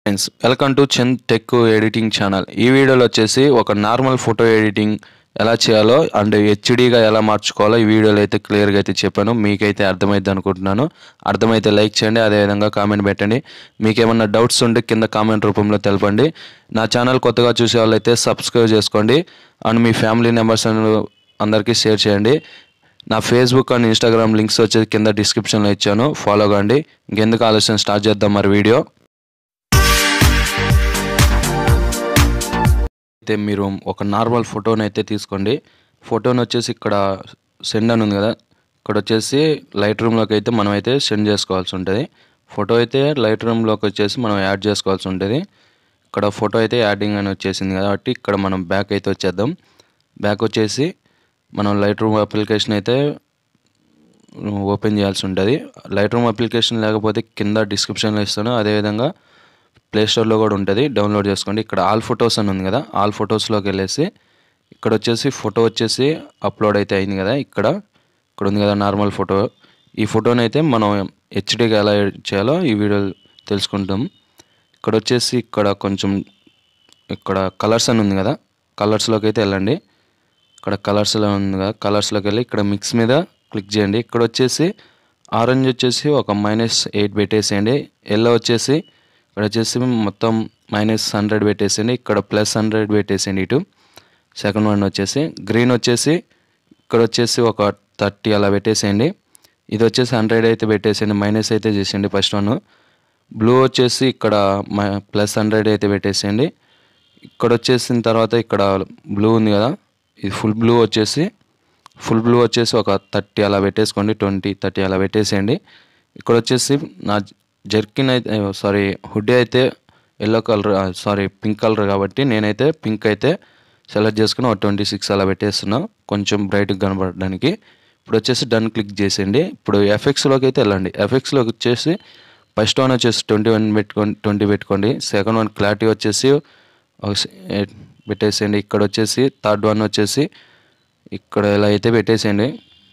friends welcome to Chand tech editing channel ఈ వీడియోలో వచ్చేసి ఒక నార్మల్ ఫోటో ఎడిటింగ్ ఎలా చేయాలో అండ్ హెచ్డీగా ఎలా మార్చుకోవాలో ఈ వీడియోలో అయితే క్లియర్గా అయితే చెప్పాను మీకైతే అర్థమైంది అనుకుంటున్నాను అర్థమైతే లైక్ చేయండి అదేవిధంగా కామెంట్ పెట్టండి మీకు ఏమన్నా డౌట్స్ ఉంటే కింద కామెంట్ రూపంలో తెలపండి నా ఛానల్ కొత్తగా చూసే వాళ్ళైతే సబ్స్క్రైబ్ చేసుకోండి అండ్ మీ ఫ్యామిలీ మెంబర్స్ అందరికీ షేర్ చేయండి నా ఫేస్బుక్ అండ్ ఇన్స్టాగ్రామ్ లింక్స్ వచ్చేసి కింద డిస్క్రిప్షన్లో ఇచ్చాను ఫాలో కండి ఇంకెందుకు ఆలస్యం స్టార్ట్ చేద్దాం మరి వీడియో అయితే మీరు ఒక నార్మల్ ఫోటోని అయితే తీసుకోండి ఫోటోని వచ్చేసి ఇక్కడ సెండ్ అని ఉంది కదా ఇక్కడ వచ్చేసి లైట్ రూమ్లోకి అయితే మనం అయితే సెండ్ చేసుకోవాల్సి ఉంటుంది ఫోటో అయితే లైట్ రూమ్లోకి వచ్చేసి మనం యాడ్ చేసుకోవాల్సి ఉంటుంది ఇక్కడ ఫోటో అయితే యాడింగ్ అని వచ్చేసింది కాబట్టి ఇక్కడ మనం బ్యాక్ అయితే వచ్చేద్దాం బ్యాక్ వచ్చేసి మనం లైట్ రూమ్ అప్లికేషన్ అయితే ఓపెన్ చేయాల్సి ఉంటుంది లైట్ రూమ్ అప్లికేషన్ లేకపోతే కింద డిస్క్రిప్షన్లో ఇస్తాను అదేవిధంగా ప్లే స్టోర్లో కూడా ఉంటుంది డౌన్లోడ్ చేసుకోండి ఇక్కడ ఆల్ ఫొటోస్ అని ఉంది కదా ఆల్ ఫొటోస్లోకి వెళ్ళేసి ఇక్కడ వచ్చేసి ఫోటో వచ్చేసి అప్లోడ్ అయితే అయింది కదా ఇక్కడ ఇక్కడ ఉంది కదా నార్మల్ ఫోటో ఈ ఫోటోని అయితే మనం హెచ్డీగా ఎలా ఎడిట్ చేయాలో ఈ వీడియో తెలుసుకుంటాం ఇక్కడ వచ్చేసి ఇక్కడ కొంచెం ఇక్కడ కలర్స్ అని ఉంది కదా కలర్స్లోకి అయితే వెళ్ళండి ఇక్కడ కలర్స్లో ఉంది కదా కలర్స్లోకి వెళ్ళి ఇక్కడ మిక్స్ మీద క్లిక్ చేయండి ఇక్కడ వచ్చేసి ఆరెంజ్ వచ్చేసి ఒక మైనస్ ఎయిట్ పెట్టేసేయండి ఎల్లో వచ్చేసి ఇక్కడ వచ్చేసి మొత్తం మైనస్ హండ్రెడ్ పెట్టేసేయండి ఇక్కడ ప్లస్ హండ్రెడ్ పెట్టేసేయండి ఇటు సెకండ్ వన్ వచ్చేసి గ్రీన్ వచ్చేసి ఇక్కడ వచ్చేసి ఒక థర్టీ అలా పెట్టేసేయండి ఇది వచ్చేసి హండ్రెడ్ అయితే పెట్టేసేయండి మైనస్ అయితే చేసేయండి ఫస్ట్ వన్ బ్లూ వచ్చేసి ఇక్కడ ప్లస్ హండ్రెడ్ అయితే పెట్టేసేయండి ఇక్కడ వచ్చేసిన తర్వాత ఇక్కడ బ్లూ ఉంది కదా ఇది ఫుల్ బ్లూ వచ్చేసి ఫుల్ బ్లూ వచ్చేసి ఒక థర్టీ అలా పెట్టేసుకోండి ట్వంటీ థర్టీ అలా పెట్టేసేయండి ఇక్కడ వచ్చేసి నా జర్కిన్ అయితే సారీ హుడ్డీ అయితే yellow colour sorry pink colour కాబట్టి నేనైతే పింక్ అయితే సెలెక్ట్ చేసుకుని ఒక ట్వంటీ సిక్స్ అలా పెట్టేస్తున్నా కొంచెం బ్రైట్గా కనబడడానికి ఇప్పుడు వచ్చేసి డన్ క్లిక్ చేసేయండి ఇప్పుడు ఎఫెక్ట్స్లోకి అయితే వెళ్ళండి ఎఫెక్ట్స్లోకి వచ్చేసి ఫస్ట్ వన్ వచ్చేసి ట్వంటీ వన్ పెట్టుకోండి ట్వంటీ పెట్టుకోండి సెకండ్ వన్ క్లారిటీ వచ్చేసి ఒక స- ఏ- పెట్టేసేయండి ఇక్కడ వచ్చేసి థర్డ్ వన్ వచ్చేసి ఇక్కడ ఇలా అయితే పెట్టేసేయండి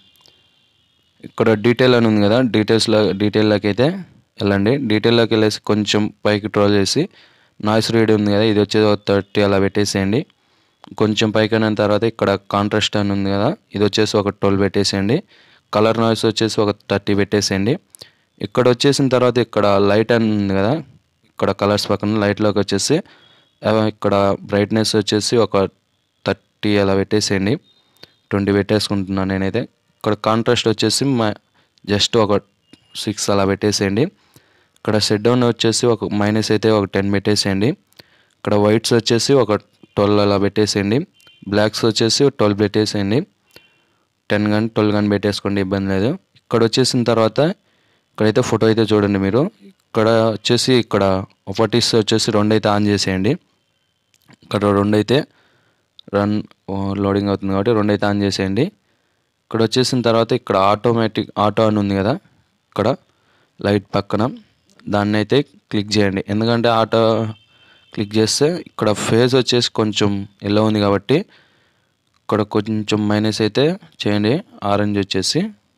ఇక్కడ డీటెయిల్ అని ఉంది కదా డీటెయిల్స్లో డీటెయిల్లోకి అయితే వెళ్ళండి డీటెయిల్లోకి వెళ్ళేసి కొంచెం పైకి ట్రోల్ చేసి నాయిస్ రీడ్ ఉంది కదా ఇది వచ్చేసి ఒక థర్టీ అలా పెట్టేసేయండి కొంచెం పైకి అయిన తర్వాత ఇక్కడ కాంట్రాస్ట్ అని ఉంది కదా ఇది వచ్చేసి ఒక ట్వెల్వ్ పెట్టేసేయండి కలర్ నాయిస్ వచ్చేసి ఒక థర్టీ పెట్టేసేయండి ఇక్కడ వచ్చేసిన తర్వాత ఇక్కడ లైట్ అని ఉంది కదా ఇక్కడ కలర్స్ పక్కన లైట్లోకి వచ్చేసి ఆ, ఇక్కడ బ్రైట్నెస్ వచ్చేసి ఒక థర్టీ అలా పెట్టేసేయండి ట్వంటీ పెట్టేసుకుంటున్నాను నేనైతే ఇక్కడ కాంట్రాస్ట్ వచ్చేసి మా జస్ట్ ఒక సిక్స్ అలా పెట్టేసేయండి ఇక్కడ సెట్ డౌన్ వచ్చేసి ఒక మైనస్ అయితే ఒక టెన్ పెట్టేసేయండి ఇక్కడ వైట్స్ వచ్చేసి ఒక ట్వెల్వ్ అలా పెట్టేసేయండి బ్లాక్స్ వచ్చేసి ట్వెల్వ్ పెట్టేసేయండి టెన్ కానీ ట్వెల్వ్ కానీ పెట్టేసుకోండి ఇబ్బంది లేదు ఇక్కడ వచ్చేసిన తర్వాత ఇక్కడైతే ఫోటో అయితే చూడండి మీరు ఇక్కడ వచ్చేసి ఇక్కడ ఒకటిస్ వచ్చేసి రెండు అయితే ఆన్ చేసేయండి ఇక్కడ రెండు అయితే రన్ లోడింగ్ అవుతుంది కాబట్టి రెండు అయితే ఆన్ చేసేయండి ఇక్కడ వచ్చేసిన తర్వాత ఇక్కడ ఆటోమేటిక్ ఆటో అని ఉంది కదా ఇక్కడ లైట్ పక్కన దాన్ని అయితే క్లిక్ చేయండి ఎందుకంటే ఆటో క్లిక్ చేస్తే ఇక్కడ ఫేస్ వచ్చేసి కొంచెం ఎల్లో ఉంది కాబట్టి ఇక్కడ కొంచెం మైనస్ అయితే చేయండి ఆరెంజ్ వచ్చేసి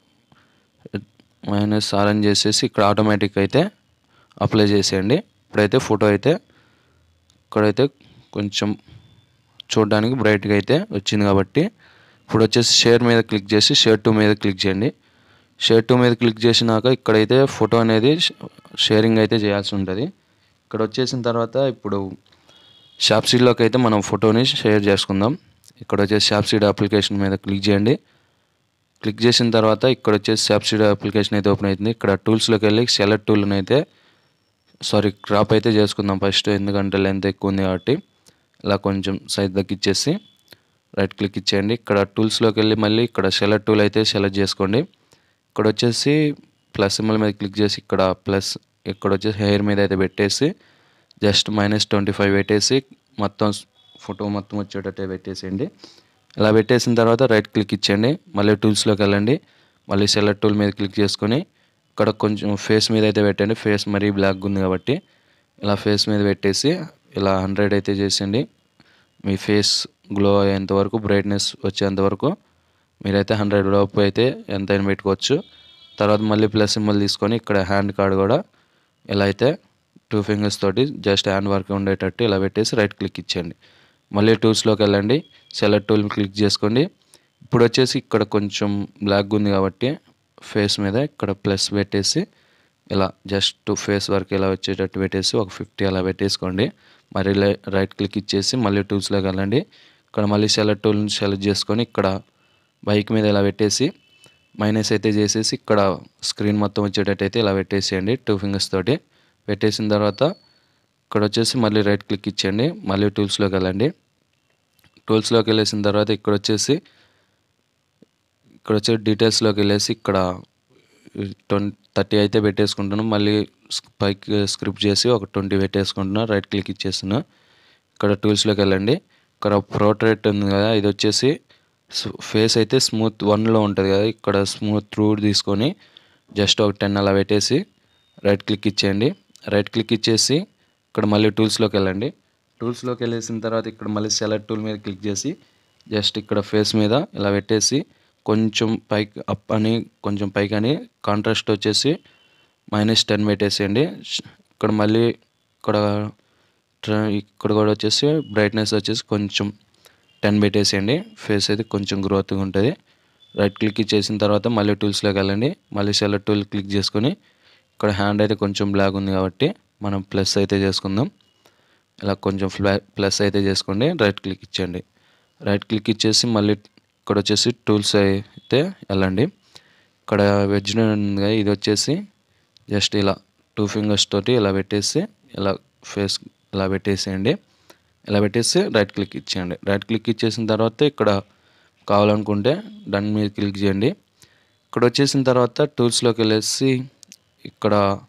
మైనస్ ఆరెంజ్ చేసేసి ఇక్కడ ఆటోమేటిక్ అయితే అప్లై చేసేయండి ఇప్పుడైతే ఫోటో అయితే ఇక్కడైతే కొంచెం చూడడానికి బ్రైట్గా అయితే వచ్చింది కాబట్టి ఇప్పుడు వచ్చేసి షేర్ మీద క్లిక్ చేసి షేర్ టూ మీద క్లిక్ చేయండి షేర్ టూ మీద క్లిక్ చేసినాక ఇక్కడైతే ఫోటో అనేది షేరింగ్ అయితే చేయాల్సి ఉంటుంది ఇక్కడ వచ్చేసిన తర్వాత ఇప్పుడు షాప్సీడ్లోకి అయితే మనం ఫోటోని షేర్ చేసుకుందాం ఇక్కడ వచ్చేసి షాప్సీడ్ అప్లికేషన్ మీద క్లిక్ చేయండి క్లిక్ చేసిన తర్వాత ఇక్కడ వచ్చేసి షాప్సీడ్ అప్లికేషన్ అయితే ఓపెన్ అవుతుంది ఇక్కడ టూల్స్లోకి వెళ్ళి సెలెక్ట్ టూల్ని అయితే సారీ క్రాప్ అయితే చేసుకుందాం ఫస్ట్ ఎందుకంటే లెంత్ ఎక్కువ ఉంది కాబట్టి ఇలా కొంచెం సైజ్ తగ్గించేసి రైట్ క్లిక్ ఇచ్చేయండి ఇక్కడ టూల్స్లోకి వెళ్ళి మళ్ళీ ఇక్కడ సెలెక్ట్ టూల్ అయితే సెలెక్ట్ చేసుకోండి ఇక్కడ వచ్చేసి ప్లస్ సింబల్ మీద క్లిక్ చేసి ఇక్కడ ప్లస్ ఇక్కడ వచ్చేసి హెయిర్ మీద అయితే పెట్టేసి జస్ట్ మైనస్ ట్వంటీ ఫైవ్ పెట్టేసి మొత్తం ఫోటో మొత్తం వచ్చేటట్టే పెట్టేసేయండి ఇలా పెట్టేసిన తర్వాత రైట్ క్లిక్ ఇచ్చేయండి మళ్ళీ టూల్స్లోకి వెళ్ళండి మళ్ళీ సెలెక్ట్ టూల్ మీద క్లిక్ చేసుకొని ఇక్కడ కొంచెం ఫేస్ మీద అయితే పెట్టండి ఫేస్ మరీ బ్లాక్ ఉంది కాబట్టి ఇలా ఫేస్ మీద పెట్టేసి ఇలా హండ్రెడ్ అయితే చేసేయండి మీ ఫేస్ గ్లో అయ్యేంత వరకు బ్రైట్నెస్ వచ్చేంత వరకు మీరైతే హండ్రెడ్ లోపు అయితే ఎంతైనా పెట్టుకోవచ్చు తర్వాత మళ్ళీ ప్లస్ సింబల్ తీసుకొని ఇక్కడ హ్యాండ్ కార్డ్ కూడా ఇలా అయితే టూ ఫింగర్స్ తోటి జస్ట్ హ్యాండ్ వర్క్ ఉండేటట్టు ఇలా పెట్టేసి రైట్ క్లిక్ ఇచ్చేయండి మళ్ళీ టూల్స్లోకి వెళ్ళండి సెలెక్ట్ టూల్ క్లిక్ చేసుకోండి ఇప్పుడు వచ్చేసి ఇక్కడ కొంచెం బ్లాక్ ఉంది కాబట్టి ఫేస్ మీద ఇక్కడ ప్లస్ పెట్టేసి ఇలా జస్ట్ ఫేస్ వర్క్ ఇలా వచ్చేటట్టు పెట్టేసి ఒక ఫిఫ్టీ అలా పెట్టేసుకోండి మరి రైట్ క్లిక్ ఇచ్చేసి మళ్ళీ టూల్స్లోకి వెళ్ళండి ఇక్కడ మళ్ళీ సెలెక్ట్ టూల్ని సెలెక్ట్ చేసుకొని ఇక్కడ బైక్ మీద ఇలా పెట్టేసి మైనస్ అయితే చేసేసి ఇక్కడ స్క్రీన్ మొత్తం వచ్చేటట్టు అయితే ఇలా పెట్టేసేయండి టూ ఫింగర్స్ తోటి పెట్టేసిన తర్వాత ఇక్కడ వచ్చేసి మళ్ళీ రైట్ క్లిక్ ఇచ్చేయండి మళ్ళీ టూల్స్లోకి వెళ్ళండి టూల్స్లోకి వెళ్ళేసిన తర్వాత ఇక్కడ వచ్చేసి ఇక్కడ వచ్చే డీటెయిల్స్లోకి వెళ్ళేసి ఇక్కడ ట్వంటీ థర్టీ అయితే పెట్టేసుకుంటున్నాను మళ్ళీ పైకి స్క్రిప్ట్ చేసి ఒక ట్వంటీ పెట్టేసుకుంటున్నాను రైట్ క్లిక్ ఇచ్చేస్తున్నా ఇక్కడ టూల్స్లోకి వెళ్ళండి ఇక్కడ ప్రోట్రేట్ ఉంది కదా ఇది వచ్చేసి ఫేస్ అయితే స్మూత్ వన్లో ఉంటుంది కదా ఇక్కడ స్మూత్ త్రూ తీసుకొని జస్ట్ ఒక టెన్ అలా పెట్టేసి రైట్ క్లిక్ ఇచ్చేయండి రైట్ క్లిక్ ఇచ్చేసి ఇక్కడ మళ్ళీ టూల్స్లోకి వెళ్ళండి టూల్స్లోకి వెళ్ళేసిన తర్వాత ఇక్కడ మళ్ళీ సెలెక్ట్ టూల్ మీద క్లిక్ చేసి జస్ట్ ఇక్కడ ఫేస్ మీద ఇలా పెట్టేసి కొంచెం పైకి అప్ అని కొంచెం పైకి అని కాంట్రాస్ట్ వచ్చేసి మైనస్ టెన్ పెట్టేసేయండి ఇక్కడ మళ్ళీ ఇక్కడ ఇక్కడ కూడా వచ్చేసి బ్రైట్నెస్ వచ్చేసి కొంచెం టెన్ పెట్టేసేయండి ఫేస్ అయితే కొంచెం గ్రోత్గా ఉంటుంది రైట్ క్లిక్ చేసిన తర్వాత మళ్ళీ టూల్స్లోకి వెళ్ళండి మళ్ళీ సెలెక్ట్ టూల్ క్లిక్ చేసుకొని ఇక్కడ హ్యాండ్ అయితే కొంచెం బ్లాక్ ఉంది కాబట్టి మనం ప్లస్ అయితే చేసుకుందాం ఇలా కొంచెం ఫ్లా ప్లస్ అయితే చేసుకోండి రైట్ క్లిక్ ఇచ్చేయండి రైట్ క్లిక్ ఇచ్చేసి మళ్ళీ ఇక్కడ వచ్చేసి టూల్స్ అయితే వెళ్ళండి ఇక్కడ వెజ్ ఉంది కదా ఇది వచ్చేసి జస్ట్ ఇలా టూ ఫింగర్స్ తోటి ఇలా పెట్టేసి ఇలా ఫేస్ ఇలా పెట్టేసేయండి ఇలా పెట్టేసి రైట్ క్లిక్ ఇచ్చేయండి రైట్ క్లిక్ ఇచ్చేసిన తర్వాత ఇక్కడ కావాలనుకుంటే దాని మీద క్లిక్ చేయండి ఇక్కడ వచ్చేసిన తర్వాత టూల్స్లోకి వెళ్ళేసి ఇక్కడ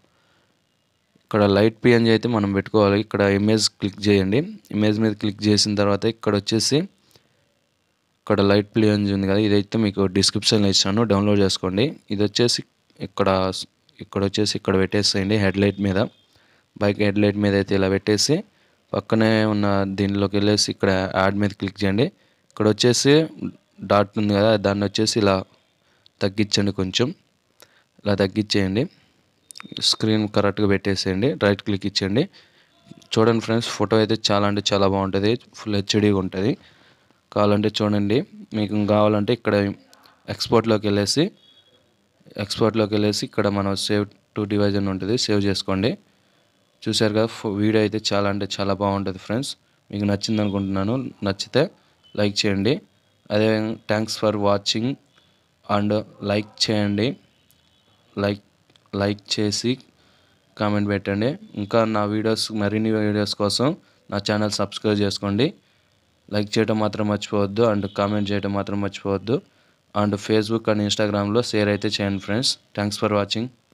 ఇక్కడ లైట్ పిఎన్జీ అయితే మనం పెట్టుకోవాలి ఇక్కడ ఇమేజ్ క్లిక్ చేయండి ఇమేజ్ మీద క్లిక్ చేసిన తర్వాత ఇక్కడ వచ్చేసి ఇక్కడ లైట్ పిఎన్జీ ఉంది కదా ఇదైతే మీకు డిస్క్రిప్షన్లో ఇచ్చాను డౌన్లోడ్ చేసుకోండి ఇది వచ్చేసి ఇక్కడ ఇక్కడ వచ్చేసి ఇక్కడ పెట్టేసేయండి హెడ్ లైట్ మీద బైక్ హెడ్ లైట్ మీద అయితే ఇలా పెట్టేసి పక్కనే ఉన్న దీనిలోకి వెళ్ళేసి ఇక్కడ యాడ్ మీద క్లిక్ చేయండి ఇక్కడ వచ్చేసి డాట్ ఉంది కదా దాన్ని వచ్చేసి ఇలా తగ్గించండి కొంచెం ఇలా తగ్గించేయండి స్క్రీన్ కరెక్ట్గా పెట్టేసేయండి రైట్ క్లిక్ ఇచ్చేయండి చూడండి ఫ్రెండ్స్ ఫోటో అయితే చాలా అంటే చాలా బాగుంటుంది ఫుల్ హెచ్డీగా ఉంటుంది కావాలంటే చూడండి మీకు కావాలంటే ఇక్కడ ఎక్స్పోర్ట్లోకి వెళ్ళేసి ఎక్స్పోర్ట్లోకి వెళ్ళేసి ఇక్కడ మనం సేవ్ టు డివైజ్ అని ఉంటుంది సేవ్ చేసుకోండి చూసారు కదా వీడియో అయితే చాలా అంటే చాలా బాగుంటుంది ఫ్రెండ్స్ మీకు నచ్చింది అనుకుంటున్నాను నచ్చితే లైక్ చేయండి అదే thanks for watching and like చేయండి లైక్ లైక్ చేసి కామెంట్ పెట్టండి ఇంకా నా వీడియోస్ మరిన్ని వీడియోస్ కోసం నా ఛానల్ సబ్స్క్రైబ్ చేసుకోండి లైక్ చేయడం మాత్రం మర్చిపోవద్దు అండ్ కామెంట్ చేయడం మాత్రం మర్చిపోవద్దు అండ్ ఫేస్బుక్ అండ్ ఇన్స్టాగ్రామ్లో షేర్ అయితే చేయండి ఫ్రెండ్స్ థ్యాంక్స్ ఫర్ వాచింగ్